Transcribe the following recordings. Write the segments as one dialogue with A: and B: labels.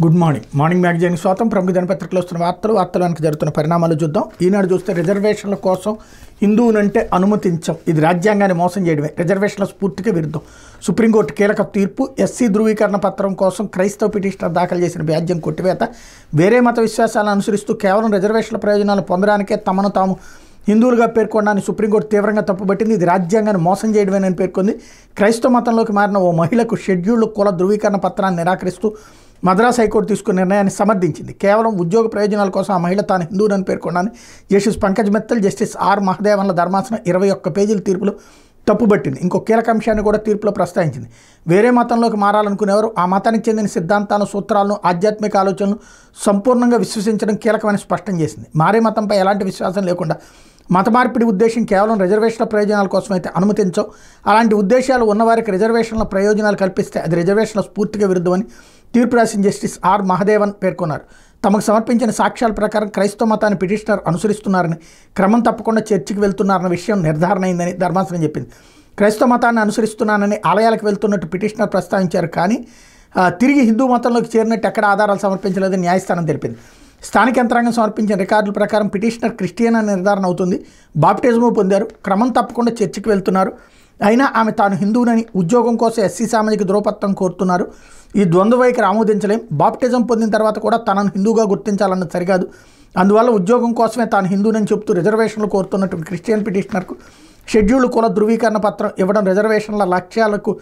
A: good morning morning magazine స్వాతం ప్రముఖ దినపత్రికలో వస్తున్న వార్తలు వార్తలు వెనక జరుగుతున్న పరిణామాలు చూద్దాం ఈనాడు చూస్తే రిజర్వేషన్ల కోసం హిందువునంటే అనుమతించం ఇది రాజ్యాంగాన్ని మోసం చేయడమే రిజర్వేషన్ల స్ఫూర్తికి విరుద్ధం సుప్రీంకోర్టు కీలక తీర్పు ఎస్సీ ధృవీకరణ పత్రం కోసం క్రైస్తవ పిటిషనర్ దాఖలు చేసిన వ్యాజ్యం కొట్టివేత వేరే మత విశ్వాసాలను అనుసరిస్తూ కేవలం రిజర్వేషన్ల ప్రయోజనాలు పొందడానికే తమను తాము హిందువులుగా పేర్కొనడాన్ని సుప్రీంకోర్టు తీవ్రంగా తప్పుపట్టింది ఇది రాజ్యాంగాన్ని మోసం చేయడమేనని పేర్కొంది క్రైస్తవ మతంలోకి మారిన ఓ మహిళకు షెడ్యూల్డ్ కుల ధృవీకరణ పత్రాన్ని నిరాకరిస్తూ మద్రాస్ హైకోర్టు తీసుకున్న నిర్ణయాన్ని సమర్థించింది కేవలం ఉద్యోగ ప్రయోజనాల కోసం ఆ మహిళ తాను హిందువునని పేర్కొన్నాను justice Pankaj Mithal justice R మహదేవన్ల ధర్మాసనం ఇరవై ఒక్క పేజీల తీర్పులు తప్పుబట్టింది ఇంకో కీలక అంశాన్ని కూడా తీర్పులో ప్రస్తావించింది వేరే మతంలోకి మారాలనుకునేవారు ఆ మతానికి చెందిన సిద్ధాంతాలను సూత్రాలను ఆధ్యాత్మిక ఆలోచనలు సంపూర్ణంగా విశ్వసించడం కీలకమని స్పష్టం చేసింది మారే మతంపై ఎలాంటి విశ్వాసం లేకుండా మత మార్పిడి ఉద్దేశం కేవలం రిజర్వేషన్ల ప్రయోజనాల కోసం అయితే అనుమతించవు అలాంటి ఉద్దేశాలు ఉన్నవారికి రిజర్వేషన్ల ప్రయోజనాలు కల్పిస్తే అది రిజర్వేషన్ల స్ఫూర్తిగా విరుద్ధమని తీర్పు రాసిన జస్టిస్ ఆర్ మహదేవన్ పేర్కొన్నారు తమకు సమర్పించిన సాక్ష్యాల ప్రకారం క్రైస్తవ మతాన్ని పిటిషనర్ అనుసరిస్తున్నారని క్రమం తప్పకుండా చర్చికి వెళ్తున్నారన్న విషయం నిర్ధారణ అయిందని ధర్మాసనం చెప్పింది క్రైస్తవ మతాన్ని అనుసరిస్తున్నానని ఆలయాలకు వెళ్తున్నట్టు పిటిషనర్ ప్రస్తావించారు కానీ ఆ, తిరిగి హిందూ మతంలోకి చేరినట్టు ఎక్కడ ఆధారాలు సమర్పించలేదని న్యాయస్థానం తెలిపింది స్థానిక యంత్రాంగం సమర్పించిన రికార్డుల ప్రకారం పిటిషనర్ క్రిస్టియన్ అని నిర్ధారణ అవుతుంది బాప్టిజము పొందారు క్రమం తప్పకుండా చర్చికి వెళ్తున్నారు అయినా ఆమె తాను హిందువునని ఉద్యోగం కోసం ఎస్సీ సామాజిక ధ్రువపత్రం కోరుతున్నారు ఈ ద్వంద్వ వైఖరి ఆమోదించలేం బాప్టిజం పొందిన తర్వాత కూడా తనను హిందువుగా గుర్తించాలన్నది సరికాదు అందువల్ల ఉద్యోగం కోసమే తాను హిందువునని చెబుతూ రిజర్వేషన్లు కోరుతున్నటువంటి క్రిస్టియన్ పిటిషనర్కు షెడ్యూల్డ్ కుల ధృవీకరణ పత్రం ఇవ్వడం రిజర్వేషన్ల లక్ష్యాలకు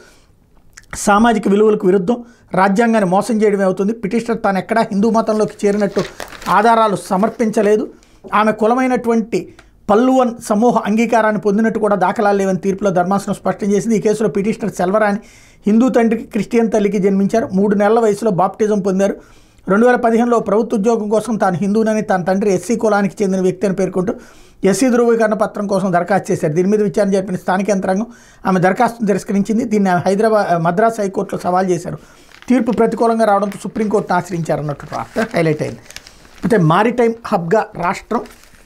A: సామాజిక విలువలకు విరుద్ధం రాజ్యాంగాన్ని మోసం చేయడమే అవుతుంది పిటిషనర్ తాను ఎక్కడా హిందూ మతంలోకి చేరినట్టు ఆధారాలు సమర్పించలేదు ఆమె కులమైనటువంటి పల్లువన్ సమూహ అంగీకారాన్ని పొందినట్టు కూడా దాఖలాలు లేవని తీర్పులో ధర్మాసనం స్పష్టం చేసింది ఈ కేసులో పిటిషనర్ సెల్వరాని హిందూ తండ్రికి క్రిస్టియన్ తల్లికి జన్మించారు మూడు నెలల వయసులో బాప్టిజం పొందారు రెండు వేల పదిహేనులో ప్రభుత్వ ఉద్యోగం కోసం తాను హిందువునని తన తండ్రి ఎస్సీ కులానికి చెందిన వ్యక్తి అని పేర్కొంటూ ఎస్సీ ధృవీకరణ పత్రం కోసం దరఖాస్తు చేశారు దీని మీద విచారణ జరిపిన స్థానిక యంత్రాంగం ఆమె దరఖాస్తును తిరస్కరించింది దీన్ని ఆమె హైదరాబాద్ మద్రాస్ హైకోర్టులో సవాల్ చేశారు తీర్పు ప్రతికూలంగా రావడంతో సుప్రీంకోర్టును ఆశ్రయించారన్నట్టు వార్త హైలైట్ అయింది అయితే మారిటైమ్ హబ్గా రాష్ట్రం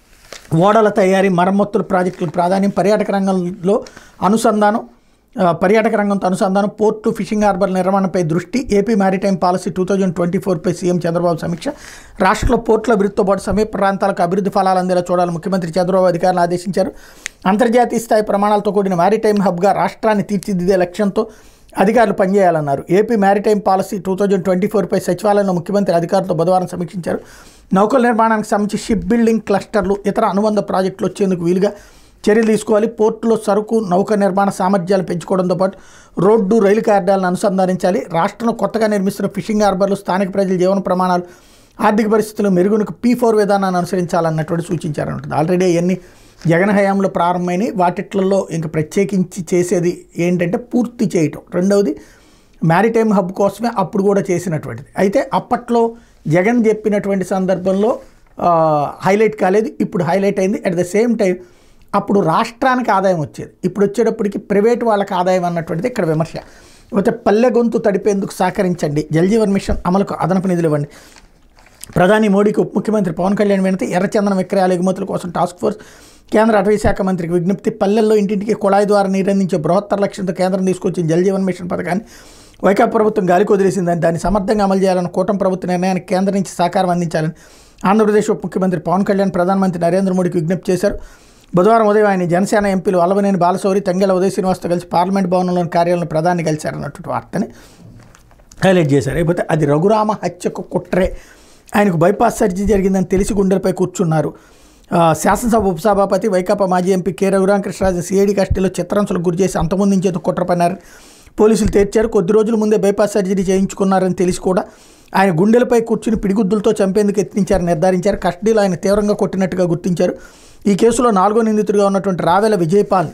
A: ఓడల తయారీ మరమ్మతుల ప్రాజెక్టులకు ప్రాధాన్యం పర్యాటక రంగంలో అనుసంధానం ఆ, పర్యాటక రంగంతో అనుసంధానం పోర్టు ఫిషింగ్ హార్బర్ నిర్మాణంపై దృష్టి AP maritime policy two thousand twenty ఫోర్పై సీఎం చంద్రబాబు సమీక్ష రాష్ట్రంలో పోర్టుల అభివృద్ధితో పాటు సమీప ప్రాంతాలకు అభివృద్ధి ఫలాలు అందేలా చూడాలని ముఖ్యమంత్రి చంద్రబాబు అధికారులను ఆదేశించారు అంతర్జాతీయ స్థాయి ప్రమాణాలతో కూడిన మారిటైమ్ హబ్గా రాష్ట్రాన్ని తీర్చిదిద్దే లక్ష్యంతో అధికారులు పనిచేయాలన్నారు AP maritime policy two thousand twenty ఫోర్పై సచివాలయంలో ముఖ్యమంత్రి అధికారులతో బుధవారం సమీక్షించారు నౌకల నిర్మాణానికి సంబంధించి షిప్ బిల్డింగ్ క్లస్టర్లు ఇతర అనుబంధ ప్రాజెక్టులు వచ్చేందుకు వీలుగా చర్యలు తీసుకోవాలి పోర్టులో సరుకు నౌక నిర్మాణ సామర్థ్యాలు పెంచుకోవడంతో పాటు రోడ్డు రైలు కార్యాలను అనుసంధానించాలి రాష్ట్రంలో కొత్తగా నిర్మిస్తున్న ఫిషింగ్ హార్బర్లు స్థానిక ప్రజల జీవన ప్రమాణాలు ఆర్థిక పరిస్థితులు మెరుగునకు పీ ఫోర్ విధానాన్ని అనుసరించాలన్నటువంటి సూచించారన్నట్టు ఆల్రెడీ అవన్నీ జగన్ హయాంలో ప్రారంభమైనవి వాటిట్లలో ఇంక ప్రత్యేకించి చేసేది ఏంటంటే పూర్తి చేయటం రెండవది మ్యారిటైమ్ హబ్ కోసమే అప్పుడు కూడా చేసినటువంటిది అయితే అప్పట్లో జగన్ చెప్పినటువంటి సందర్భంలో ఆ, హైలైట్ కాలేదు ఇప్పుడు హైలైట్ అయింది అట్ ద సేమ్ టైం అప్పుడు రాష్ట్రానికి ఆదాయం వచ్చేది ఇప్పుడు వచ్చేటప్పటికి ప్రైవేట్ వాళ్ళకి ఆదాయం అన్నటువంటిది ఇక్కడ విమర్శ అయితే పల్లె గొంతు తడిపేందుకు సహకరించండి జల్జీవన్ మిషన్ అమలుకు అదనపు నిధులు ఇవ్వండి ప్రధాని మోడీకి ఉప ముఖ్యమంత్రి పవన్ కళ్యాణ్ వినతి ఎర్రచందనం విక్రయాల ఎగుమతుల కోసం టాస్క్ ఫోర్స్ కేంద్ర అటవీ శాఖ మంత్రికి విజ్ఞప్తి పల్లెల్లో ఇంటింటికి కుళాయి ద్వారా నీరందించే బృహత్తర లక్ష్యంతో కేంద్రం తీసుకొచ్చిన జల్ జీవన్ మిషన్ పథకాన్ని వైకాపా ప్రభుత్వం గాలికి వదిలేసిందని దాన్ని సమర్థంగా అమలు చేయాలని కూటమి ప్రభుత్వ నిర్ణయానికి కేంద్రం నుంచి సహకారం అందించాలని ఆంధ్రప్రదేశ్ ఉప ముఖ్యమంత్రి పవన్ కళ్యాణ్ ప్రధానమంత్రి నరేంద్ర మోడీకి విజ్ఞప్తి చేశారు బుధవారం ఉదయం ఆయన జనసేన ఎంపీలు అల్లవనేని బాలశౌరి తంగెల ఉదయ శ్రీనివాస్తో కలిసి పార్లమెంట్ భవనంలోని కార్యాలయంలో ప్రధాని కలిశారన్నటువంటి వార్తని హైలైట్ చేశారు అయిపోతే అది రఘురామ హత్యకు కుట్రే ఆయనకు బైపాస్ సర్జరీ జరిగిందని తెలిసి గుండెలపై కూర్చున్నారు ఆ, శాసనసభ ఉపసభాపతి వైకాపా మాజీ ఎంపీ కె రఘురామకృష్ణరాజు సిఐడి కస్టడీలో చిత్రాంశాలకు గురి చేసి అంతమొందించేందుకు కుట్ర పన్నారు పోలీసులు తేర్చారు కొద్ది రోజుల ముందే బైపాస్ సర్జరీ చేయించుకున్నారని తెలిసి కూడా ఆయన గుండెలపై కూర్చుని పిడిగుద్దులతో చంపేందుకు యత్నించారని నిర్ధారించారు కస్టడీలో ఆయన తీవ్రంగా కొట్టినట్టుగా గుర్తించారు ఈ కేసులో నాలుగో నిందితుడిగా ఉన్నటువంటి రావెల విజయపాల్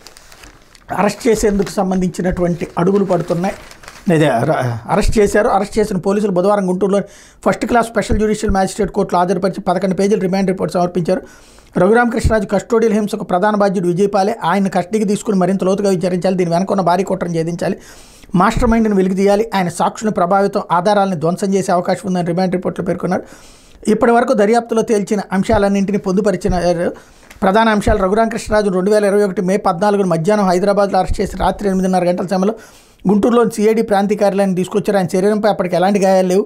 A: అరెస్ట్ చేసేందుకు సంబంధించినటువంటి అడుగులు పడుతున్నాయి ఇదే అర- అరెస్ట్ చేశారు అరెస్ట్ చేసిన పోలీసులు బుధవారం గుంటూరులో first class special judicial magistrate కోర్టులో హాజరుపరిచి పదకొండు పేజీల రిమాండ్ రిపోర్ట్ సమర్పించారు రఘురామకృష్ణరాజు కస్టోడియల్ హింసకు ప్రధాన బాధ్యుడు విజయపాలే ఆయన కస్టడీకి తీసుకుని మరింత లోతుగా విచారించాలి దీని వెనక ఉన్న భారీ కుట్రను ఛేదించాలి మాస్టర్ మైండ్ని వెలికి తీయాలి ఆయన సాక్షులను ప్రభావితం ఆధారాలను ధ్వంసం చేసే అవకాశం ఉందని రిమాండ్ రిపోర్ట్లో పేర్కొన్నారు ఇప్పటి వరకు దర్యాప్తులో తేల్చిన అంశాలన్నింటినీ పొందుపరిచిన ప్రధాన అంశాలు రఘురామకృష్ణరాజు రెండు వేల ఇరవై ఒకటి మే పద్నాలుగున మధ్యాహ్నం హైదరాబాద్లో అరెస్ట్ చేసి రాత్రి ఎనిమిదిన్నర గంటల సమయంలో గుంటూరులోని సిఐడి ప్రాంతీయ కార్యాలయాన్ని తీసుకొచ్చారు ఆయన శరీరంపై అప్పటికి ఎలాంటి గాయాలు లేవు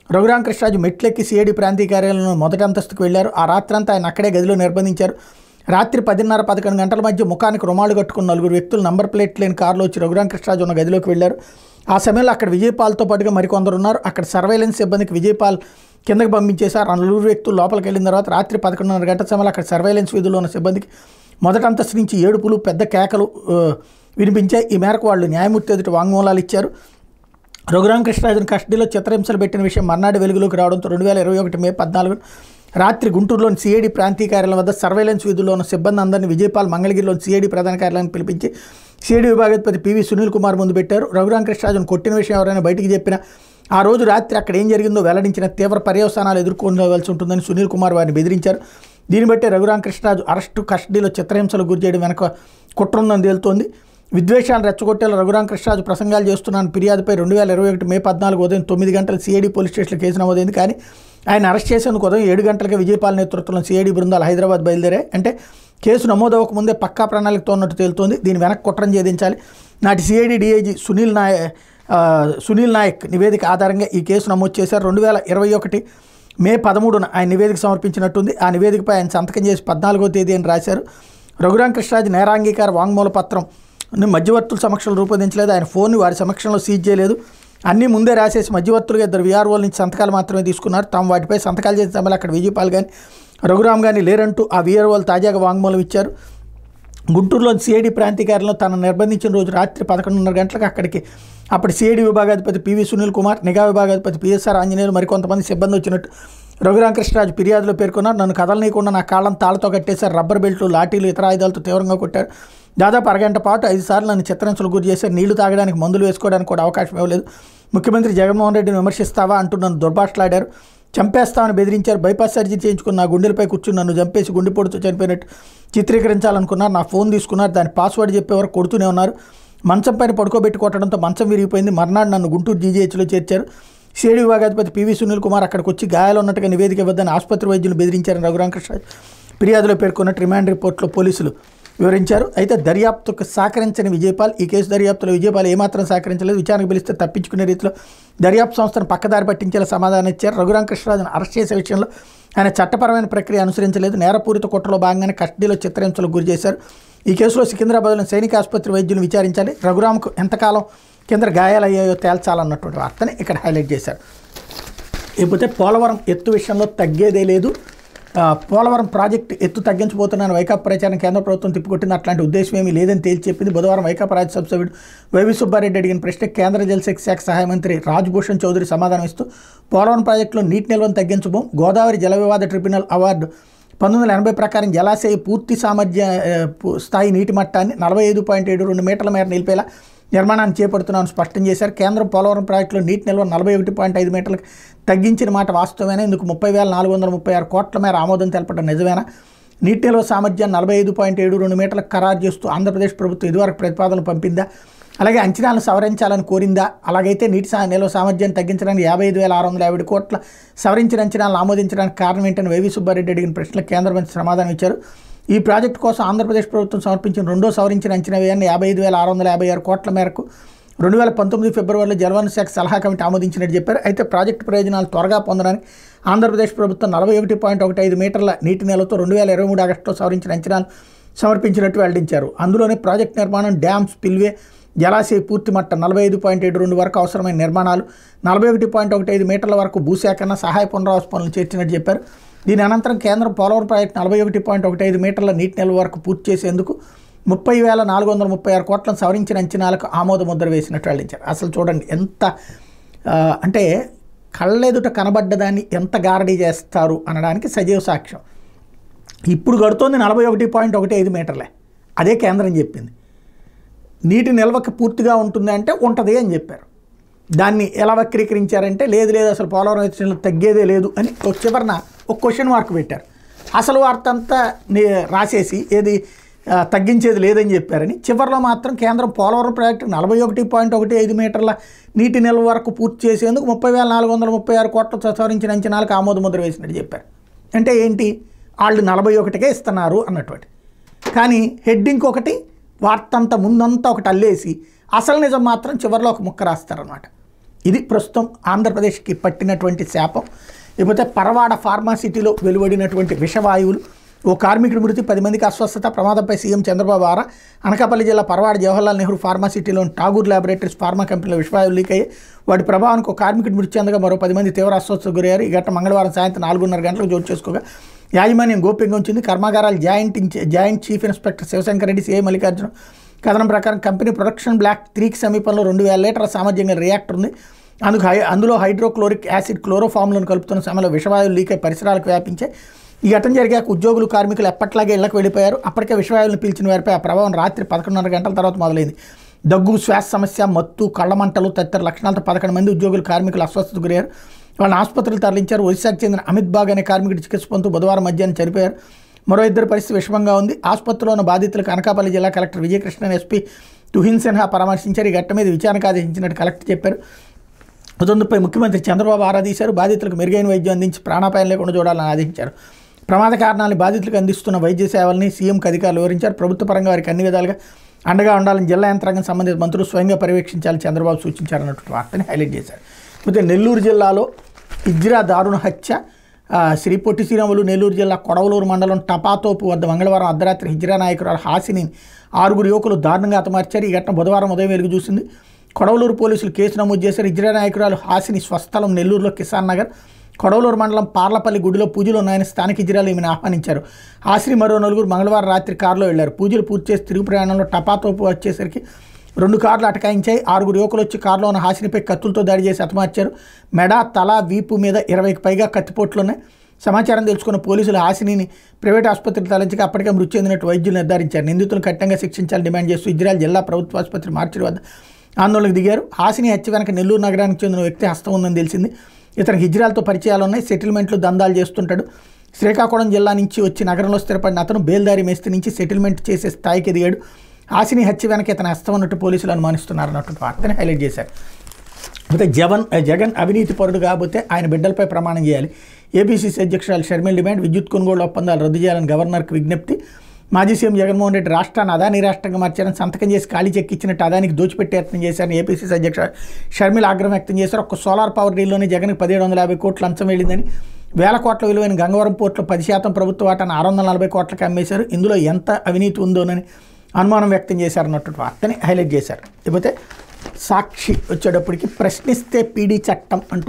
A: రఘురామకృష్ణరాజు మెట్లెక్కి సిఐడి ప్రాంతీయ కార్యాలయంలో మొదటి అంతస్తుకు వెళ్లారు ఆ రాత్రంతా ఆయన అక్కడే గదిలో నిర్బంధించారు రాత్రి పదిన్నర పదకొండు గంటల మధ్య ముఖానికి రుమాలు కట్టుకున్న నలుగురు వ్యక్తులు నంబర్ ప్లేట్ లేని కారులో వచ్చి రఘురామకృష్ణరాజు ఉన్న గదిలోకి వెళ్లారు ఆ సమయంలో అక్కడ విజయపాల్తో పాటుగా మరికొందరు ఉన్నారు అక్కడ సర్వేలెన్స్ సిబ్బందికి విజయపాల్ కిందకి పంపించేశారు ఆ నలుగురు వ్యక్తులు లోపలికి వెళ్ళిన తర్వాత రాత్రి పదకొండున్నర గంటల సమయంలో అక్కడ సర్వేలెన్స్ విధుల్లో ఉన్న సిబ్బందికి మొదటి అంతస్తు నుంచి ఏడుపులు పెద్ద కేకలు ఆ, వినిపించాయి ఈ మేరకు వాళ్ళు న్యాయమూర్తి ఎదుటి వాంగ్మూలాలు ఇచ్చారు రఘురామకృష్ణరాజును కస్టడీలో చిత్రహింసలు పెట్టిన విషయం మర్నాడు వెలుగులోకి రావడంతో రెండు వేల ఇరవై ఒకటి మే పద్నాలుగు రాత్రి గుంటూరులోని సిఐడి ప్రాంతీయ కార్యాలయం వద్ద సర్వేలెన్స్ విధుల్లో ఉన్న సిబ్బంది అందరినీ విజయపాల్ మంగళగిరిలోని సిఐడి ప్రధాన కార్యాలయానికి పిలిపించి సిఐడి విభాగాధిపతి పివి సునీల్ కుమార్ ముందు పెట్టారు రఘురామకృష్ణరాజును కొట్టిన విషయం ఎవరైనా బయటికి చెప్పినా ఆ రోజు రాత్రి అక్కడ ఏం జరిగిందో వెల్లడించిన తీవ్ర పర్యవసానాలు ఎదుర్కోవలసి ఉంటుందని సునీల్ కుమార్ వారిని బెదిరించారు దీన్ని బట్టి రఘురామకృష్ణరాజు అరెస్టు కస్టడీలో చిత్రహింసలకు గురి చేయడం వెనక కుట్ర ఉందని తేలుతోంది విద్వేషాలు రెచ్చగొట్టేలా రఘురామకృష్ణరాజు ప్రసంగాలు చేస్తున్నాను ఫిర్యాదుపై రెండు వేల ఇరవై ఒకటి మే పద్నాలుగు ఉదయం తొమ్మిది గంటల సిఐడి పోలీస్ స్టేషన్లో కేసు నమోదైంది కానీ ఆయన అరెస్ట్ చేసేందుకు ఉదయం ఏడు గంటలకే విజయపాల్ నేతృత్వంలో సిఐడి బృందాలు హైదరాబాద్ బయలుదేరాయి అంటే కేసు నమోదవక ముందే పక్కా ప్రణాళికతో ఉన్నట్టు తేలుతోంది దీని వెనక్కి కుట్రం ఛేదించాలి నాటి సిఐడి డిఐజీ సునీల్ నాయక్ ఆ, సునీల్ నాయక్ నివేదిక ఆధారంగా ఈ కేసు నమోదు చేశారు రెండు వేల ఇరవై ఒకటి మే పదమూడున ఆయన నివేదిక సమర్పించినట్టుంది ఆ నివేదికపై ఆయన సంతకం చేసి పద్నాలుగో తేదీ అని రాశారు రఘురామకృష్ణరాజు నేరాంగీకార వాంగ్మూల పత్రం ని మధ్యవర్తుల సమక్షంలో రూపొందించలేదు ఆయన ఫోన్ని వారి సమక్షంలో సీజ్ చేయలేదు అన్నీ ముందే రాసేసి మధ్యవర్తులుగా ఇద్దరు విఆర్ఓల నుంచి సంతకాలు మాత్రమే తీసుకున్నారు తాము వాటిపై సంతకాలు చేసిన సమయంలో అక్కడ విజయపాల్ కానీ రఘురామ్ కానీ లేరంటూ ఆ విఆర్ఓలు తాజాగా వాంగ్మూలం ఇచ్చారు గుంటూరులోని సిఐడి ప్రాంతీయ కార్యాలయంలో తనను నిర్బంధించిన రోజు రాత్రి పదకొండున్నర గంటలకు అక్కడికి అప్పటి సిఐడి విభాగాధిపతి పివి సునీల్ కుమార్ నిఘా విభాగాధిపతి పిఎస్ఆర్ ఆంజనేయులు మరికొంతమంది సిబ్బంది వచ్చినట్టు రఘురామకృష్ణరాజు ఫిర్యాదులో పేర్కొన్నారు నన్ను కదలనీయకుండా నా కాళ్ళను తాళతో కట్టేశారు రబ్బర్ బెల్ట్లు లాఠీలు ఇతర ఆయుధాలతో తీవ్రంగా కొట్టారు దాదాపు అరగంట పాటు ఐదు సార్లు నన్ను చిత్రహింసలు గురి చేశారు నీళ్లు తాగడానికి మందులు వేసుకోవడానికి కూడా అవకాశం ఇవ్వలేదు ముఖ్యమంత్రి జగన్మోహన్ రెడ్డిని విమర్శిస్తావా అంటూ నన్ను దుర్భాషలాడారు చంపేస్తామని బెదిరించారు బైపాస్ సర్జరీ చేయించుకున్న నా గుండెలపై కూర్చుని నన్ను చంపేసి గుండెపోటుతో చనిపోయినట్టు చిత్రీకరించాలనుకున్నారు నా ఫోన్ తీసుకున్నారు దాని పాస్వర్డ్ చెప్పేవారు కొడుతూనే ఉన్నారు మంచం పైన పడుకోబెట్టి కొట్టడంతో మంచం విరిగిపోయింది మర్నాడు నన్ను గుంటూరు జీజీహెచ్లో చేర్చారు సిఐడి విభాగాధిపతి పివి సునీల్ కుమార్ అక్కడికి వచ్చి గాయాలు ఉన్నట్టుగా నివేదిక ఇవ్వద్దని ఆసుపత్రి వైద్యులు బెదిరించారని రఘురామకృష్ణ ఫిర్యాదులో పేర్కొన్నట్టు రిమాండ్ రిపోర్ట్లో పోలీసులు వివరించారు అయితే దర్యాప్తుకు సహకరించని విజయపాల్ ఈ కేసు దర్యాప్తులో విజయపాల్ ఏమాత్రం సహకరించలేదు విచారణకు పిలిస్తే తప్పించుకునే రీతిలో దర్యాప్తు సంస్థను పక్కదారి పట్టించేలా సమాధానం ఇచ్చారు రఘురామకృష్ణరాజును అరెస్ట్ చేసే విషయంలో ఆయన చట్టపరమైన ప్రక్రియ అనుసరించలేదు నేరపూరిత కుట్రలో భాగంగానే కస్టడీలో చిత్రహింసలకు గురి చేశారు ఈ కేసులో సికింద్రాబాద్లోని సైనిక ఆసుపత్రి వైద్యులు విచారించాలి రఘురామ్కు ఎంతకాలం కింద గాయాలయ్యాయో తేల్చాలన్నటువంటి వార్తని ఇక్కడ హైలైట్ చేశారు లేకపోతే పోలవరం ఎత్తు విషయంలో తగ్గేదే లేదు ఆ, పోలవరం ప్రాజెక్టు ఎత్తు తగ్గించబోతున్నాను వైకాపా ప్రచారం కేంద్ర ప్రభుత్వం తిప్పికొట్టింది అట్లాంటి ఉద్దేశం ఏమీ లేదని తేల్చి చెప్పింది బుధవారం వైకాపా రాజ్యసభ సభ్యుడు వైవి సుబ్బారెడ్డి అడిగిన ప్రశ్నకు కేంద్ర జలశక్తి శాఖ సహాయ మంత్రి రాజ్భూషణ్ చౌదరి సమాధానం ఇస్తూ పోలవరం ప్రాజెక్టులో నీటి నిల్వను తగ్గించబోం గోదావరి జల వివాద ట్రిబ్యునల్ అవార్డు పంతొమ్మిది వందల ఎనభై ప్రకారం జలాశయ పూర్తి సామర్థ్య ఆ, పు- స్థాయి నీటి మట్టాన్ని నలభై ఐదు పాయింట్ ఏడు రెండు మీటర్ల మేర నిలిపేలా నిర్మాణాన్ని చేపడుతున్నామని స్పష్టం చేశారు కేంద్రం పోలవరం ప్రాజెక్టులో నీటి నిల్వ నలభై ఒకటి పాయింట్ ఐదు మీటర్లకు తగ్గించిన మాట వాస్తవమేనా ఇందుకు ముప్పై వేల నాలుగు వందల ముప్పై ఆరు కోట్ల మేర ఆమోదం తెలపడం నిజమేనా నీటి నిల్వ సామర్థ్యాన్ని నలభై ఐదు పాయింట్ ఏడు రెండు మీటర్లకు ఖరారు చేస్తూ ఆంధ్రప్రదేశ్ ప్రభుత్వం ఇదివరకు ప్రతిపాదనలు పంపిందా అలాగే అంచనాలను సవరించాలని కోరిందా అలాగైతే నీటి సా నిల్వ సామర్థ్యాన్ని తగ్గించడానికి యాభై ఐదు వేల ఆరు వందల యాభై కోట్ల సవరించిన అంచనాలను ఆమోదించడానికి కారణం ఏంటని వైవి సుబ్బారెడ్డి అడిగిన ప్రశ్నలకు కేంద్ర మంత్రి సమాధానం ఇచ్చారు ఈ ప్రాజెక్టు కోసం ఆంధ్రప్రదేశ్ ప్రభుత్వం సమర్పించిన రెండో సవరించిన అంచనా వ్యయాన్ని యాభై ఐదు వేల ఆరు వందల యాభై ఆరు కోట్ల మేరకు రెండు వేల పంతొమ్మిది ఫిబ్రవరిలో జలవనరుల శాఖ సలహా కమిటీ ఆమోదించినట్టు చెప్పారు అయితే ప్రాజెక్టు ప్రయోజనాలు త్వరగా పొందడానికి ఆంధ్రప్రదేశ్ ప్రభుత్వం నలభై ఒకటి పాయింట్ ఒకటి ఐదు మీటర్ల నీటి నెలతో రెండు వేల ఇరవై మూడు ఆగస్టులో సవరించిన అంచనాలు సమర్పించినట్టు వెల్లడించారు అందులోనే ప్రాజెక్ట్ నిర్మాణం డ్యామ్ స్పిల్వే జలాశయ పూర్తి మట్టం నలభై ఐదు పాయింట్ ఏడు రెండు వరకు అవసరమైన నిర్మాణాలు నలభై ఒకటి పాయింట్ ఒకటి ఐదు మీటర్ల వరకు భూసేకరణ సహాయ పునరావాస పనులు చేర్చినట్టు చెప్పారు దీని అనంతరం కేంద్రం పోలవరం ప్రాజెక్టు నలభై ఒకటి పాయింట్ ఒకటి ఐదు మీటర్ల నీటి నిల్వ వరకు పూర్తి చేసేందుకు ముప్పై వేల నాలుగు వందల ముప్పై ఆరు కోట్లను సవరించిన అంచనాలకు ఆమోద ముద్ర వేసినట్టు వెల్లడించారు అసలు చూడండి ఎంత ఆ, అంటే కళ్ళెదుట కనబడ్డదాన్ని ఎంత గారడీ చేస్తారు అనడానికి సజీవ సాక్ష్యం ఇప్పుడు గడుతోంది నలభై ఒకటి పాయింట్ ఒకటి ఐదు మీటర్లే అదే కేంద్రం చెప్పింది నీటి నిల్వకి పూర్తిగా ఉంటుంది అంటే ఉంటుంది అని చెప్పారు దాన్ని ఎలా వక్రీకరించారంటే లేదు లేదు అసలు పోలవరం ఎత్తులో తగ్గేదే లేదు అని ఒక చివరన ఒక క్వశ్చన్ మార్క్ పెట్టారు అసలు వార్త అంతా నే- రాసేసి ఏది ఆ, తగ్గించేది లేదని చెప్పారని చివరిలో మాత్రం కేంద్రం పోలవరం ప్రాజెక్టు నలభై ఒకటి పాయింట్ ఒకటి ఐదు మీటర్ల నీటి నిల్వ వరకు పూర్తి చేసేందుకు ముప్పై వేల నాలుగు వందల ముప్పై ఆరు కోట్ల సవరించిన అంచనాలకు ఆమోద ముద్ర వేసినట్టు చెప్పారు అంటే ఏంటి వాళ్ళు నలభై ఒకటికే ఇస్తున్నారు అన్నటువంటి కానీ హెడ్డింగ్ ఒకటి వార్త అంతా ముందంతా ఒకటి అల్లేసి అసలు నిజం మాత్రం చివరిలో ఒక ముక్క రాస్తారనమాట ఇది ప్రస్తుతం ఆంధ్రప్రదేశ్కి పట్టినటువంటి శాపం లేకపోతే పరవాడ ఫార్మాసిటీలో వెలువడినటువంటి విషవాయువులు ఓ కార్మికుడి మృతి పది మందికి అస్వస్థత ప్రమాదంపై సీఎం చంద్రబాబు ఆరా అనకాపల్లి జిల్లా పరవాడ జవహర్లాల్ నెహ్రూ ఫార్మాసిటీలోని ఠాగూర్ ల్యాబొరేటరీస్ ఫార్మా కంపెనీలో విషవాయువులు లీక్ అయ్యాయి వాటి ప్రభావానికి ఒక కార్మికుడి మృతి చెందగా మరో పది మంది తీవ్ర అస్వస్థతకు గురయ్యారు ఈ ఘటన మంగళవారం సాయంత్రం నాలుగున్నర గంటలకు చోటు చేసుకోగా యాజమాన్యం గోప్యంగా ఉంచింది కర్మాగారాల జాయింట్ ఇన్చ- joint chief inspector Sivasankar Reddy CI Mallikarjuna కథనం ప్రకారం కంపెనీ ప్రొడక్షన్ బ్లాక్ త్రీకి సమీపంలో రెండు వేల లీటర్ల సామర్థ్యం గల రియాక్టర్ ఉంది అందుకు హై అందులో హైడ్రోక్లోరిక్ యాసిడ్ క్లోరోఫామ్లను కలుపుతున్న సమయంలో విషవాయువులు లీక్ అయి పరిసరాలకు వ్యాపించాయి ఈ ఘటన జరిగాక ఉద్యోగులు కార్మికులు ఎప్పట్లాగే ఇళ్లకు వెళ్ళిపోయారు అప్పటికే విషవాయువులను పీల్చిన వారిపై ఆ ప్రభావం రాత్రి పదకొండున్నర గంటల తర్వాత మొదలైంది దగ్గు శ్వాస సమస్య మత్తు కళ్ళమంటలు తదితర లక్షణాలతో పదకొండు మంది ఉద్యోగులు కార్మికులు అస్వస్థతకు గురయ్యారు వాళ్ళని ఆసుపత్రులు తరలించారు ఒడిశాకు చెందిన అమిత్ బాగ్ అనే కార్మికుడు చికిత్స పొందుతూ బుధవారం మధ్యాహ్నం చనిపోయారు మరో ఇద్దరు పరిస్థితి విషమంగా ఉంది ఆసుపత్రిలో ఉన్న బాధితులకు అనకాపల్లి జిల్లా కలెక్టర్ విజయకృష్ణన్ ఎస్పీ తుహిన్ సిన్హా పరామర్శించారు ఈ ఘట్టం మీద విచారణకు ఆదేశించినట్టు కలెక్టర్ చెప్పారు ఉదందుపై ముఖ్యమంత్రి చంద్రబాబు ఆరాధీశారు బాధితులకు మెరుగైన వైద్యం అందించి ప్రాణాపాయం లేకుండా చూడాలని ఆదేశించారు ప్రమాద కారణాలను బాధితులకు అందిస్తున్న వైద్య సేవల్ని సీఎంకి అధికారులు వివరించారు ప్రభుత్వ పరంగా వారికి అన్ని విధాలుగా అండగా ఉండాలని జిల్లా యంత్రాంగం సంబంధిత మంత్రులు స్వయంగా పర్యవేక్షించాలని చంద్రబాబు సూచించారన్నటువంటి వార్తని హైలైట్ చేశారు అయితే నెల్లూరు జిల్లాలో ఇజ్రా దారుణ హత్య ఆ, శ్రీ పొట్టి శ్రీరాములు నెల్లూరు జిల్లా కొడవలూరు మండలం టపాతోపు వద్ద మంగళవారం అర్ధరాత్రి హిజ్రా నాయకురాలు హాసిని ఆరుగురు యువకులు దారుణంగా హతమార్చారు ఈ ఘటన బుధవారం ఉదయం వెలుగు చూసింది కొడవలూరు పోలీసులు కేసు నమోదు చేశారు ఇజ్రా నాయకురాలు హాసిని స్వస్థలం నెల్లూరులో కిసాన్ నగర్ కొడవలూరు మండలం పార్లపల్లి గుడిలో పూజలు ఉన్నాయని స్థానిక ఇజ్రాలు ఈమెను ఆహ్వానించారు హాసిని మరో నలుగురు మంగళవారం రాత్రి కారులో వెళ్లారు పూజలు పూర్తి చేసి తిరుగు ప్రయాణంలో టపాతోపు వచ్చేసరికి రెండు కార్లు అటకాయించాయి ఆరుగురు యువకులు వచ్చి కారులో ఉన్న హాసినిపై కత్తులతో దాడి చేసి హతమార్చారు మెడ తల వీపు మీద ఇరవైకి పైగా కత్తిపోట్లు ఉన్నాయి సమాచారం తెలుసుకున్న పోలీసులు హాసినిని ప్రైవేట్ ఆసుపత్రికి తరలించగా అప్పటికే మృతి చెందినట్టు వైద్యులు నిర్ధారించారు నిందితులను కఠినంగా శిక్షించాలని డిమాండ్ చేస్తూ ఇజ్రాయల్ జిల్లా ప్రభుత్వ ఆసుపత్రి మార్చిడి వద్ద ఆందోళనకు దిగారు హాసిని హత్య వెనక నెల్లూరు నగరానికి చెందిన వ్యక్తి హస్తం ఉందని తెలిసింది ఇతనికి హిజ్రాలతో పరిచయాలు ఉన్నాయి సెటిల్మెంట్లు దందాలు చేస్తుంటాడు శ్రీకాకుళం జిల్లా నుంచి వచ్చి నగరంలో స్థిరపడిన అతను బేల్దారి మేస్తి నుంచి సెటిల్మెంట్ చేసే స్థాయికి ఎదిగాడు హాసిని హత్య వెనక ఇతని హస్తం ఉన్నట్టు పోలీసులు అనుమానిస్తున్నారు అన్నట్టు వార్తని హైలైట్ చేశారు అయితే జవన్ జగన్ అవినీతి పరుడు కాకపోతే ఆయన బిడ్డలపై ప్రమాణం చేయాలి ఏపీసీసీ అధ్యక్షురాలు షర్మిల్ డిమాండ్ విద్యుత్ కొనుగోలు ఒప్పందాలు రద్దు చేయాలని గవర్నర్కి విజ్ఞప్తి మాజీ సీఎం జగన్మోహన్ రెడ్డి రాష్ట్రాన్ని అదానీ రాష్ట్రంగా మార్చారని సంతకం చేసి ఖాళీ చెక్ ఇచ్చినట్టు అదానికి దోచిపెట్టే యత్నం చేశారని ఏపీసీసీ అధ్యక్షుడు షర్మిల ఆగ్రహం వ్యక్తం చేశారు ఒక్క సోలార్ పవర్ డీల్లోనే జగన్కి పదిహేడు వందల యాభై కోట్లు లంచం వెళ్ళిందని వేల కోట్ల విలువైన గంగవరం పోర్టులో పది శాతం ప్రభుత్వ వాటాను ఆరు వందల నలభై కోట్లకి అమ్మేశారు ఇందులో ఎంత అవినీతి ఉందోనని అనుమానం వ్యక్తం చేశారన్నట్టు వార్తని హైలైట్ చేశారు ఇకపోతే సాక్షి వచ్చేటప్పటికి ప్రశ్నిస్తే పీడీ చట్టం అంటూ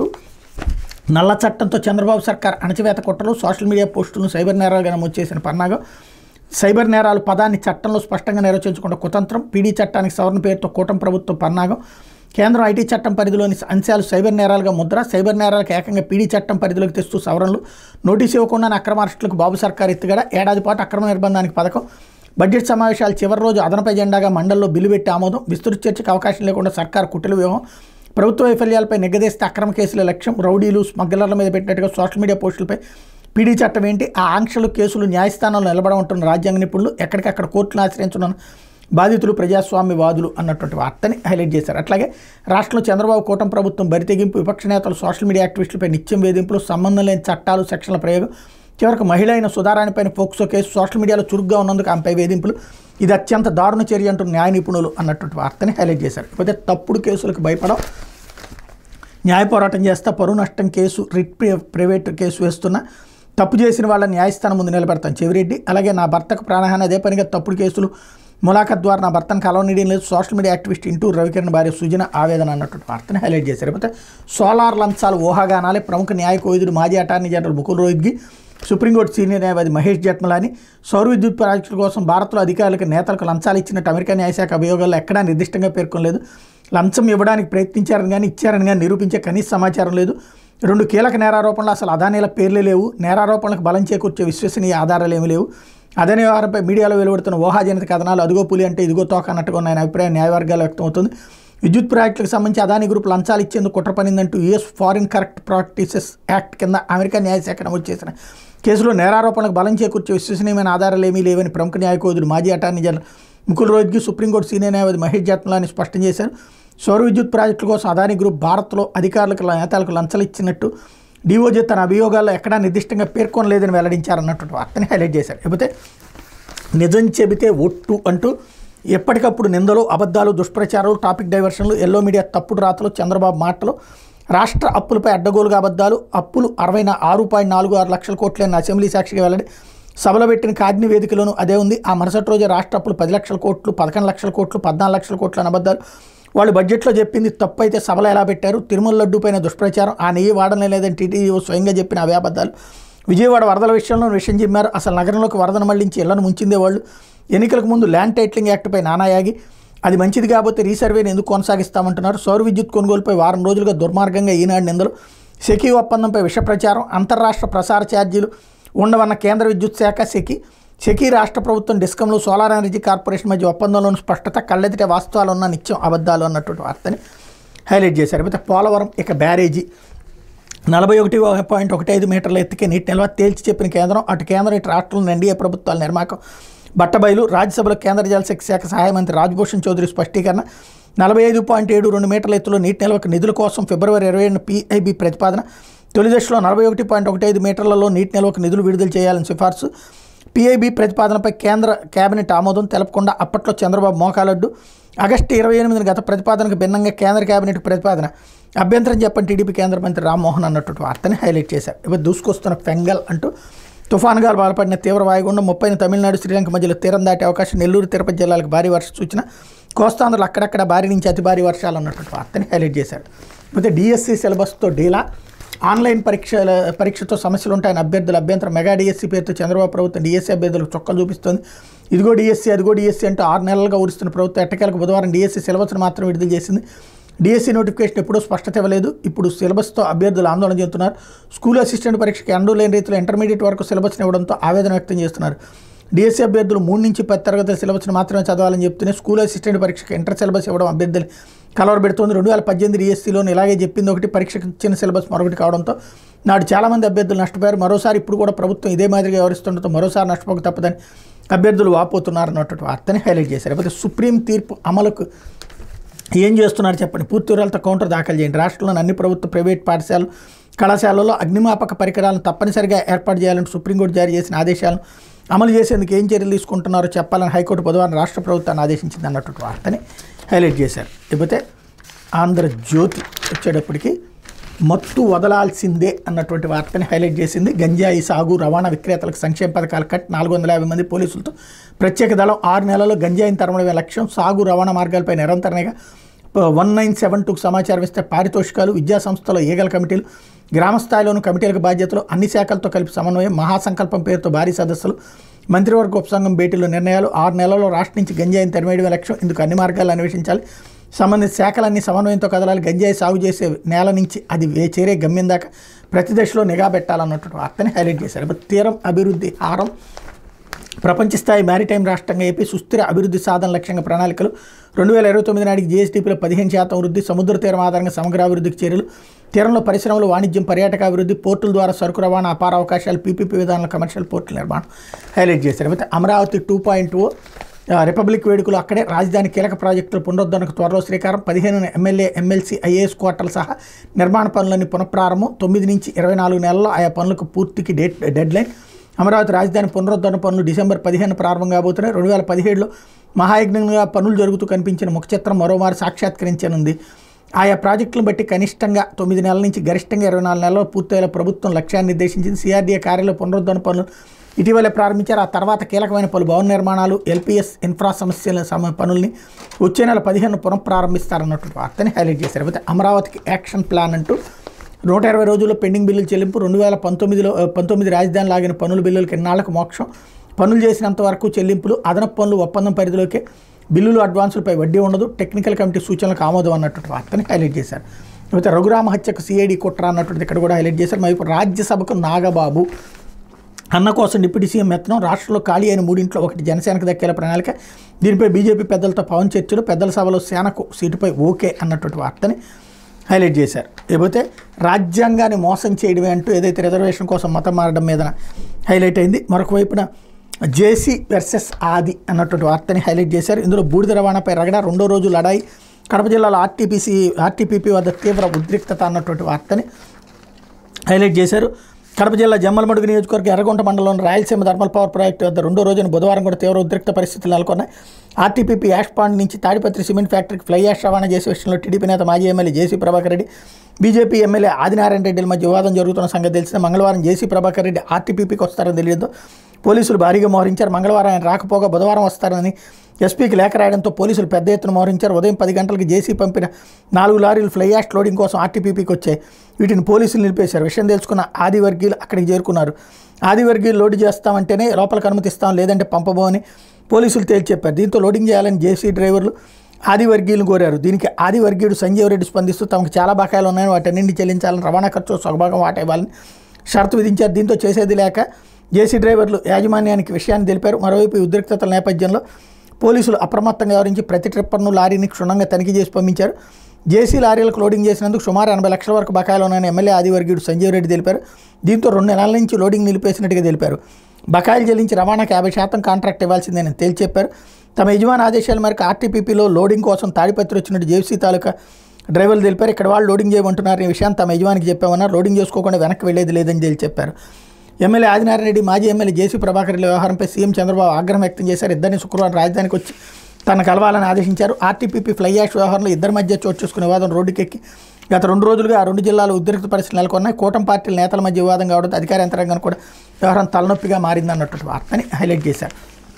A: నల్ల చట్టంతో చంద్రబాబు సర్కార్ అణచివేత కుట్రలు సోషల్ మీడియా పోస్టులను సైబర్ నేరాలుగా నమోదు చేసిన పన్నాగం సైబర్ నేరాలు పదాన్ని చట్టంలో స్పష్టంగా నిర్వచించకుండా కుతంత్రం పీడీ చట్టానికి సవరణ పేరుతో కూటమి ప్రభుత్వం పన్నాగం కేంద్రం ఐటీ చట్టం పరిధిలోని అంశాలు సైబర్ నేరాలుగా ముద్ర సైబర్ నేరాలకు ఏకంగా పీడీ చట్టం పరిధిలోకి తెస్తూ సవరణలు నోటీసు ఇవ్వకుండా అక్రమ అరెస్టులకు బాబు సర్కార్ ఎత్తుగడ ఏడాది పాటు అక్రమ నిర్బంధానికి పథకం బడ్జెట్ సమావేశాలు చివరి రోజు అదనపు ఎజెండాగా మండల్లో బిల్లు పెట్టి ఆమోదం విస్తృత చర్చకు అవకాశం లేకుండా సర్కార్ కుట్రల వ్యూహం ప్రభుత్వ వైఫల్యాలపై నిగ్గదీస్తే అక్రమ కేసుల లక్ష్యం రౌడీలు స్మగ్లర్ల మీద పెట్టినట్టుగా సోషల్ మీడియా పోస్టులపై పీడీ చట్టం ఏంటి ఆ ఆంక్షలు కేసులు న్యాయస్థానంలో నిలబడమంటున్న రాజ్యాంగ నిపుణులు ఎక్కడికక్కడ కోర్టును ఆశ్రయించున్న బాధితులు ప్రజాస్వామ్యవాదులు అన్నటువంటి వార్తని హైలైట్ చేశారు అట్లాగే రాష్ట్రంలో చంద్రబాబు కూటమి ప్రభుత్వం బరితెగింపు విపక్ష నేతలు సోషల్ మీడియా యాక్టివిస్టులపై నిత్యం వేధింపులు సంబంధం లేని చట్టాలు సెక్షన్ల ప్రయోగం చివరకు మహిళ అయిన సుధారాణిపైన పోక్సో కేసు సోషల్ మీడియాలో చురుగ్గా ఉన్నందుకు ఆమెపై వేధింపులు ఇది అత్యంత దారుణ చర్య అంటున్న న్యాయ నిపుణులు అన్నటువంటి వార్తని హైలైట్ చేశారు ఇకపోతే తప్పుడు కేసులకు భయపడం న్యాయ పోరాటం చేస్తా పరువు నష్టం కేసు రిట్ ప్రి- ప్రైవేట్ కేసు వేస్తున్న తప్పు చేసిన వాళ్ళని న్యాయస్థానం ముందు నిలబెడతాను చెవిరెడ్డి అలాగే నా భర్తకు ప్రాణహాని అదే పనిగా తప్పుడు కేసులు ములాఖత్ ద్వారా నా భర్తను కలవనీయడం లేదు సోషల్ మీడియా యాక్టివిస్ట్ ఇంటూ రవికిరణ్ భార్య సుజన ఆవేదన అన్నటువంటి వార్తని హైలైట్ చేశారు అయితే సోలార్ లంచాలు ఊహాగానాలే ప్రముఖ న్యాయ కోవిదుడు మాజీ attorney general Mukul Rohatgi supreme court senior న్యాయవాది మహేష్ జట్మలాని సౌర విద్యుత్ ప్రాజెక్టుల కోసం భారత్లో అధికారులకు నేతలకు లంచాలు ఇచ్చినట్టు అమెరికా న్యాయశాఖ అభియోగాల్లో ఎక్కడా నిర్దిష్టంగా పేర్కొనలేదు లంచం ఇవ్వడానికి ప్రయత్నించారని కానీ ఇచ్చారని కానీ నిరూపించే కనీస సమాచారం లేదు రెండు కీలక నేరారోపణలు అసలు అదానీల పేర్లే లేవు నేరారోపణలకు బలం చేకూర్చే విశ్వసనీయ ఆధారాలు ఏమీ లేవు అదాని వ్యవహారంపై మీడియాలో వెలువడుతున్న ఊహాజనిత కథనాలు అదిగో పులి అంటే ఇదిగో తోక అన్నట్టుగా ఉన్న ఆయన అభిప్రాయం న్యాయవర్గాలు వ్యక్తమవుతుంది విద్యుత్ ప్రాజెక్టులకు సంబంధించి అదాని గ్రూప్ లంచాలు ఇచ్చేందుకు కుట్ర పనిందంటూ US foreign corrupt practices act కింద అమెరికా న్యాయశాఖ నమోదు చేసిన కేసులో నేరారోపణలకు బలం చేకూర్చే విశ్వసనీయమైన ఆధారాలు ఏమీ లేవని ప్రముఖ న్యాయకోదుడు మాజీ అటార్నీ జనరల్ ముకుల్ రోహిత్కి సుప్రీంకోర్టు సీనియర్ న్యాయవాది మహేష్ జట్మలాని స్పష్టం చేశారు సౌర విద్యుత్ ప్రాజెక్టుల కోసం అదాని గ్రూప్ భారత్లో అధికారులకు నేతలకు లంచాలు ఇచ్చినట్టు డీఓజే తన అభియోగాల్లో ఎక్కడా నిర్దిష్టంగా పేర్కొనలేదని వెల్లడించారన్నటువంటి వార్తని హైలైట్ చేశారు లేకపోతే నిజం చెబితే ఒట్టు అంటూ ఎప్పటికప్పుడు నిందలు అబద్ధాలు దుష్ప్రచారాలు టాపిక్ డైవర్షన్లు ఎల్లో మీడియా తప్పుడు రాతలు చంద్రబాబు మాటలు రాష్ట్ర అప్పులపై అడ్డగోలుగా అబద్ధాలు అప్పులు అరవై నా- ఆరు పాయింట్ నాలుగు ఆరు లక్షల కోట్లైన అసెంబ్లీ సాక్షిగా వెల్లడి సభలో పెట్టిన కాగ్ని వేదికలోనూ అదే ఉంది ఆ మరుసటి రోజే రాష్ట్ర అప్పులు పది లక్షల కోట్లు పదకొండు లక్షల కోట్లు పద్నాలుగు లక్షల కోట్లు అని అబద్ధాలు వాళ్ళు బడ్జెట్లో చెప్పింది తప్పు అయితే సభలో ఎలా పెట్టారు తిరుమల లడ్డు పైన దుష్ప్రచారం ఆ నెయ్యి వాడనే లేదని టీటీఓ స్వయంగా చెప్పిన అవే అబద్ధాలు విజయవాడ వరదల విషయంలో విషయం చెప్పారు అసలు నగరంలోకి వరదను మళ్లించి ఇళ్లను ముంచిందే వాళ్ళు ఎన్నికలకు ముందు ల్యాండ్ టైటిలింగ్ యాక్ట్పై నానాయాగి అది మంచిది కాకపోతే రీసర్వేని ఎందుకు కొనసాగిస్తామంటున్నారు సౌర విద్యుత్ కొనుగోలుపై వారం రోజులుగా దుర్మార్గంగా ఈనాడు నిందలు సెకీ ఒప్పందంపై విష ప్రచారం అంతర్రాష్ట్ర ప్రసార ఛార్జీలు ఉండవన్న కేంద్ర విద్యుత్ శాఖ సెకీ సెకీ రాష్ట్ర ప్రభుత్వం డిస్కంలో సోలార్ ఎనర్జీ కార్పొరేషన్ మధ్య ఒప్పందంలోని స్పష్టత కళ్ళెదిటే వాస్తవాలు ఉన్న నిత్యం అబద్ధాలు అన్నటువంటి వార్తని హైలైట్ చేశారు అయితే పోలవరం ఇక బ్యారేజీ నలభై ఒకటి పాయింట్ ఒకటి ఐదు మీటర్ల ఎత్తుకే నీటి నిల్వ తేల్చి చెప్పిన కేంద్రం అటు కేంద్రం ఇటు రాష్ట్రంలో ఎన్డీఏ ప్రభుత్వాల నిర్మాకం బట్టబయలు రాజ్యసభలో కేంద్ర జలశక్తి శాఖ సహాయ మంత్రి రాజ్భూషణ్ చౌదరి స్పష్టీకరణ నలభై ఐదు పాయింట్ ఏడు రెండు మీటర్ల ఎత్తులో నీటి నిల్వకు నిధుల కోసం ఫిబ్రవరి ఇరవై ఏడున పీఐబీ ప్రతిపాదన తొలి దశలో నలభై ఒకటి పాయింట్ ఒకటి ఐదు మీటర్లలో నీటి నిల్వకు నిధులు విడుదల చేయాలని సిఫార్సు పీఐబీ ప్రతిపాదనపై కేంద్ర కేబినెట్ ఆమోదం తెలపకుండా అప్పట్లో చంద్రబాబు మోకాలడ్డు ఆగస్టు ఇరవై ఎనిమిదిన గత ప్రతిపాదనకు భిన్నంగా కేంద్ర కేబినెట్ ప్రతిపాదన అభ్యంతరం చెప్పని టీడీపీ కేంద్ర మంత్రి రామ్మోహన్ అన్నటువంటి వార్తని హైలైట్ చేశారు ఇప్పుడు దూసుకొస్తున్న ఫెంగల్ అంటూ తుఫానుగా బలపడిన తీవ్ర వాయుగుండం ముప్పైన తమిళనాడు శ్రీలంక మధ్యలో తీరం దాటే అవకాశం నెల్లూరు తిరుపతి జిల్లాలకు భారీ వర్ష సూచన కోస్తాంధ్రలో అక్కడక్కడ భారీ నుంచి అతి భారీ వర్షాలు అన్నటువంటి వార్తని హైలైట్ చేశారు అయితే డిఎస్సి సిలబస్తో డీలా ఆన్లైన్ పరీక్షల పరీక్షతో సమస్యలు ఉంటాయని అభ్యర్థుల అభ్యంతరం మెగా డిఎస్సీ పేరుతో చంద్రబాబు ప్రభుత్వం డిఎస్సీ అభ్యర్థులకు చొక్కలు చూపిస్తోంది ఇదిగో డిఎస్సీ అదిగో డిఎస్సీ అంటూ ఆరు నెలలుగా ఊరుస్తున్న ప్రభుత్వం ఎట్టకేలకు బుధవారం డిఎస్సీ సిలబస్ను మాత్రం విడుదల చేసింది డిఎస్సీ నోటిఫికేషన్ ఎప్పుడూ స్పష్టత ఇవ్వలేదు ఇప్పుడు సిలబస్తో అభ్యర్థులు ఆందోళన చెందుతున్నారు స్కూల్ అసిస్టెంట్ పరీక్షకి అండూ లేని రీతిలో ఇంటర్మీడియట్ వరకు సిలబస్ని ఇవ్వడంతో ఆవేదన వ్యక్తం చేస్తున్నారు డిఎస్సీ అభ్యర్థులు మూడు నుంచి పది తరగతుల సిలబస్ని మాత్రమే చదవాలని చెప్తూనే స్కూల్ అసిస్టెంట్ పరీక్షకి ఇంటర్ సిలబస్ ఇవ్వడం అభ్యర్థులు కలవరబెడుతోంది రెండు వేల పద్దెనిమిది డిఎస్సీలోని ఇలాగే చెప్పింది ఒకటి పరీక్షకు ఇచ్చిన సిలబస్ మరొకటి కావడంతో నాడు చాలామంది అభ్యర్థులు నష్టపోయారు మరోసారి ఇప్పుడు కూడా ప్రభుత్వం ఇదే మాదిరిగా వ్యవహరిస్తుండటంతో మరోసారి నష్టపోక తప్పదని అభ్యర్థులు వాపోతున్నారు అన్నటువంటి వార్తని హైలైట్ చేశారు లేకపోతే సుప్రీం తీర్పు అమలుకు ఏం చేస్తున్నారు చెప్పండి పూర్తి వివరాలతో కౌంటర్ దాఖలు చేయండి రాష్ట్రంలోని అన్ని ప్రభుత్వ ప్రైవేట్ పాఠశాలలు కళాశాలల్లో అగ్నిమాపక పరికరాలను తప్పనిసరిగా ఏర్పాటు చేయాలని సుప్రీంకోర్టు జారీ చేసిన ఆదేశాలను అమలు చేసేందుకు ఏం చర్యలు తీసుకుంటున్నారో చెప్పాలని హైకోర్టు బుధవారం రాష్ట్ర ప్రభుత్వాన్ని ఆదేశించింది అన్నటువంటి వార్తని హైలైట్ చేశారు లేకపోతే ఆంధ్రజ్యోతి వచ్చేటప్పటికి మత్తు వదలాల్సిందే అన్నటువంటి వార్తని హైలైట్ చేసింది గంజాయి సాగు రవాణా విక్రేతలకు సంక్షేమ పథకాల కట్ నాలుగు వందల యాభై మంది పోలీసులతో ప్రత్యేక దళం ఆరు నెలల్లో గంజాయిని తరమడమే లక్ష్యం సాగు రవాణా మార్గాలపై నిరంతరంగా వన్ నైన్ సెవెన్ టూకు సమాచారం ఇస్తే పారితోషికాలు విద్యా సంస్థల ఈగల కమిటీలు గ్రామ స్థాయిలోని కమిటీలకు బాధ్యతలు అన్ని శాఖలతో కలిపి సమన్వయం మహాసంకల్పం పేరుతో భారీ సదస్సులు మంత్రివర్గ ఉపసంఘం భేటీలో నిర్ణయాలు ఆరు నెలల్లో రాష్ట్రం నుంచి గంజాయిని తరిమేయడమే లక్ష్యం ఇందుకు అన్ని మార్గాలు అన్వేషించాలి సంబంధిత శాఖలన్నీ సమన్వయంతో కదలాలి గంజాయి సాగు చేసే నేల నుంచి అది వే- చేరే గమ్యం దాకా ప్రతి దశలో నిఘా పెట్టాలన్నటువంటి వార్తని హైలైట్ చేశారు ఇప్పుడు తీరం అభివృద్ధి హారం ప్రపంచ స్థాయి మ్యారిటైమ్ రాష్ట్రంగా ఏపీ సుస్థిర అభివృద్ధి సాధన లక్ష్యంగా ప్రణాళికలు రెండు వేల ఇరవై తొమ్మిది నాటికి జీఎస్టీపీలో పదిహేను శాతం వృద్ధి సముద్ర తీరం ఆధారంగా సమగ్ర అభివృద్ధికి చర్యలు తీరంలో పరిశ్రమలు వాణిజ్యం పర్యాటక అభివృద్ధి పోర్టుల ద్వారా సరుకు రవాణా అపార అవకాశాలు పీపీపీ విధానంలో కమర్షియల్ పోర్టుల నిర్మాణం హైలైట్ చేశారు అయితే Amaravati two point O republic వేడుకలు అక్కడే రాజధాని కీలక ప్రాజెక్టుల పునరుద్ధరణకు త్వరలో శ్రీకారం పదిహేను ఎమ్మెల్యే ఎమ్మెల్సీ ఐఏఎస్ క్వార్టర్లు సహా నిర్మాణ పనులన్నీ పునఃప్రారంభం తొమ్మిది నుంచి ఇరవై నాలుగు నెలల్లో ఆయా పనులకు పూర్తికి డేట్ డెడ్ లైన్ అమరావతి రాజధాని పునరుద్ధరణ పనులు డిసెంబర్ పదిహేను ప్రారంభం కాబోతున్నాయి రెండు వేల పదిహేడులో మహాయజ్ఞంగా పనులు జరుగుతూ కనిపించిన ముఖ చిత్రం మరోమారు సాక్షాత్కరించనుంది ఆయా ప్రాజెక్టులను బట్టి కనిష్టంగా తొమ్మిది నెలల నుంచి గరిష్టంగా ఇరవై నాలుగు నెలల్లో పూర్తయ్యేలా ప్రభుత్వం లక్ష్యాన్ని నిర్దేశించింది సిఆర్డీఏ కార్యాలయ పునరుద్ధరణ పనులు ఇటీవలే ప్రారంభించారు ఆ తర్వాత కీలకమైన పలు భవన నిర్మాణాలు ఎల్పిఎస్ ఇన్ఫ్రా సమస్యల సమ పనుల్ని వచ్చే నెల పదిహేను పునఃప్రారంభిస్తారన్నటువంటి వార్తని హైలైట్ చేశారు అయితే అమరావతికి యాక్షన్ ప్లాన్ అంటూ నూట ఇరవై రోజుల్లో పెండింగ్ బిల్లులు చెల్లింపు రెండు వేల పంతొమ్మిదిలో ఆ, పంతొమ్మిది రాజధాని లాగిన పన్నుల బిల్లులకి ఎన్నాళ్లకు మోక్షం పనులు చేసినంత వరకు చెల్లింపులు అదనపు పనులు ఒప్పందం పరిధిలోకే బిల్లులు అడ్వాన్సులపై వడ్డీ ఉండదు టెక్నికల్ కమిటీ సూచనలకు ఆమోదం అన్నటువంటి వార్తని హైలైట్ చేశారు అయితే రఘురామ హత్యకు సిఐడి కుట్ర అన్నటువంటిది ఇక్కడ కూడా హైలైట్ చేశారు మరి ఇప్పుడు రాజ్యసభకు నాగబాబు అన్న కోసం డిప్యూటీ సీఎం మెత్తనం రాష్ట్రంలో ఖాళీ అయిన మూడింట్లో ఒకటి జనసేనకు దక్కేల ప్రణాళిక దీనిపై బీజేపీ పెద్దలతో పవన్ చర్చలు పెద్దల సభలో సేనకు సీటుపై ఓకే అన్నటువంటి వార్తని హైలైట్ చేశారు లేకపోతే రాజ్యాంగాన్ని మోసం చేయడమే అంటూ ఏదైతే రిజర్వేషన్ కోసం మతం మారడం మీద హైలైట్ అయింది మరొక వైపున జేసీ వెర్సెస్ ఆది అన్నటువంటి వార్తని హైలైట్ చేశారు ఇందులో బూడిద రవాణాపై రగడ రెండో రోజు లడాయి కడప జిల్లాలో ఆర్టీపీసీ ఆర్టీపీపీ వద్ద తీవ్ర ఉద్రిక్తత అన్నటువంటి వార్తని హైలైట్ చేశారు కడప జిల్లా జమ్మలమడుగు నియోజకవర్గం ఎర్రగుంట మండలంలోని రాయలసీమ థర్మల్ పవర్ ప్రాజెక్టు వద్ద రెండో రోజున బుధవారం కూడా తీవ్ర ఉద్రిక్త పరిస్థితులు నెలకొన్నాయి ఆర్టీపీపీ యాష్ పాండ్ నుంచి తాడిపత్రి సిమెంట్ ఫ్యాక్టరీకి ఫ్లై యాష్ రవాణా చేసే విషయంలో టీడీపీ నేత మాజీ MLA JC Prabhakar Reddy BJP MLA Adinarayana రెడ్డిల మధ్య వివాదం జరుగుతున్న సంగతి తెలిసిన మంగళవారం జేసీ ప్రభాకర్ రెడ్డి ఆర్టీపీపీకి వస్తారని తెలియదు పోలీసులు భారీగా మోహరించారు మంగళవారం ఆయన రాకపోగా బుధవారం వస్తారని ఎస్పీకి లేఖ రాయడంతో పోలీసులు పెద్ద ఎత్తున మోహరించారు ఉదయం పది గంటలకు జేసీ పంపిన నాలుగు లారీలు ఫ్లై యాష్ లోడింగ్ కోసం ఆర్టీపీపీకి వచ్చాయి వీటిని పోలీసులు నిలిపేశారు విషయం తెలుసుకున్న ఆది వర్గీయులు అక్కడికి చేరుకున్నారు ఆది వర్గీయులు లోడ్ చేస్తామంటేనే లోపలికి అనుమతిస్తాం లేదంటే పంపబోమని పోలీసులు తేల్చి చెప్పారు దీంతో లోడింగ్ చేయాలని జేసీ డ్రైవర్లు ఆది వర్గీయులను కోరారు దీనికి ఆది వర్గీయుడు సంజీవ్ రెడ్డి స్పందిస్తూ తమకు చాలా బకాయిలు ఉన్నాయని వాటన్నింటి చెల్లించాలని రవాణా ఖర్చు సగభాగం వాటా ఇవ్వాలని షరతు విధించారు దీంతో చేసేది లేక జేసీ డ్రైవర్లు యాజమాన్యానికి విషయాన్ని తెలిపారు మరోవైపు ఈ ఉద్రిక్తతల నేపథ్యంలో పోలీసులు అప్రమత్తంగా వ్యవహరించి ప్రతి ట్రిప్పర్ను లారీని క్షుణ్ణంగా తనిఖీ చేసి పంపించారు జేసీ లారీలకు లోడింగ్ చేసినందుకు సుమారు ఎనభై లక్షల వరకు బకాయిలు ఉన్నాయని ఎమ్మెల్యే ఆదివర్గీయుడు సంజీవ్ రెడ్డి తెలిపారు దీంతో రెండు నెలల నుంచి లోడింగ్ నిలిపేసినట్టుగా తెలిపారు బకాయిలు చెల్లించి రవాణాకు యాభై శాతం కాంట్రాక్ట్ ఇవ్వాల్సిందేనని తేల్చి చెప్పారు తమ యజమాని ఆదేశాల మేరకు ఆర్టీపీపీలో లోడింగ్ కోసం తాడిపత్రి వచ్చినట్టు జేసీ తాలూకా డ్రైవర్లు తెలిపారు ఇక్కడ వాళ్ళు లోడింగ్ చేయమంటున్నారు ఈ విషయాన్ని తమ యజమానికి చెప్పామన్నారు లోడింగ్ చేసుకోకుండా వెనక్కి వెళ్ళేది లేదని తేల్చి చెప్పారు ఎమ్మెల్యే ఆదినారాయణ రెడ్డి మాజీ ఎమ్మెల్యే జేసీ ప్రభాకర్ రెడ్డి వ్యవహారంపై సీఎం చంద్రబాబు ఆగ్రహం వ్యక్తం చేశారు ఇద్దరిని శుక్రవారం రాజధానికి వచ్చి తన కలవాలని ఆదేశించారు ఆర్టీపీపీ ఫ్లై యాష్ వ్యవహారంలో ఇద్దరి మధ్య చోటు చేసుకునే వివాదం రోడ్డుకెక్కి గత రెండు రోజులుగా ఆ రెండు జిల్లాలు ఉద్రిక్త పరిస్థితులు నెలకొన్నాయి కూటమి పార్టీల నేతల మధ్య వివాదం కావడంతో అధికార యంత్రాంగం కూడా వ్యవహారం తలనొప్పిగా మారిందన్నటువంటి వార్తని హైలైట్ చేశారు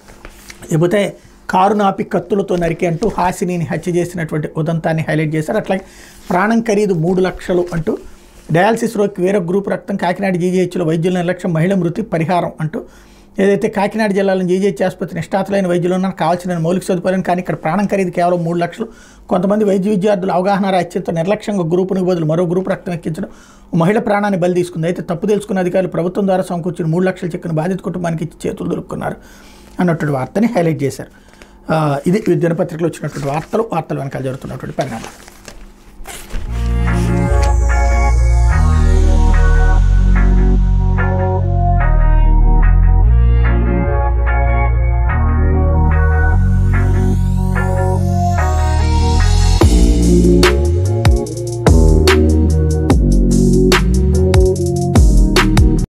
A: ఇకపోతే కారు నాపి కత్తులతో నరికి అంటూ హాసినిని హత్య చేసినటువంటి ఉదంతాన్ని హైలైట్ చేశారు అట్లాగే ప్రాణం ఖరీదు మూడు లక్షలు అంటూ డయాలసిస్ రోగికి వేరే గ్రూప్ రక్తం కాకినాడ జీజీహెచ్లో వైద్యుల నిర్లక్ష్యం మహిళ మృతి పరిహారం అంటూ ఏదైతే కాకినాడ జిల్లాలోని జీజీహెచ్ ఆసుపత్రి నిష్ఠాతులైన వైద్యులు ఉన్నారు కావాల్సిన మౌలిక సదుపాయాలు కానీ ఇక్కడ ప్రాణం ఖరీదు కేవలం మూడు లక్షలు కొంతమంది వైద్య విద్యార్థులు అవగాహన రాహిత్యంతో నిర్లక్ష్యంగా గ్రూపునికి బదులు మరో గ్రూప్ రక్తం ఎక్కించడం ఓ మహిళ ప్రాణాన్ని బలి తీసుకుంది అయితే తప్పు తెలుసుకున్న అధికారులు ప్రభుత్వం ద్వారా సమకూర్చిన మూడు లక్షల చెక్కును బాధిత కుటుంబానికి ఇచ్చి చేతులు దొరుకున్నారు అన్నటువంటి వార్తని హైలైట్ చేశారు ఆ, ఇది ఈ దినపత్రికలో వచ్చినటువంటి వార్తలు వార్తలు వెనకాల జరుగుతున్నటువంటి పరిణామాలు